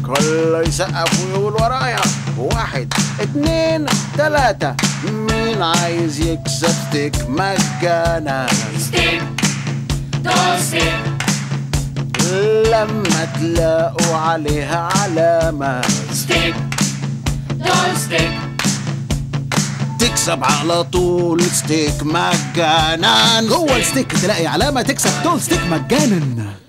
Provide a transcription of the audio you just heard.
كله يسقف ويقول ورايا واحد اتنين تلاتة مين عايز يكسب ستيك مجانا ستيك دول ستيك لما تلاقوا عليها علامة ستيك دول ستيك تكسب على طول ستيك مجانا جوه الستيك تلاقي علامة تكسب دول ستيك مجانا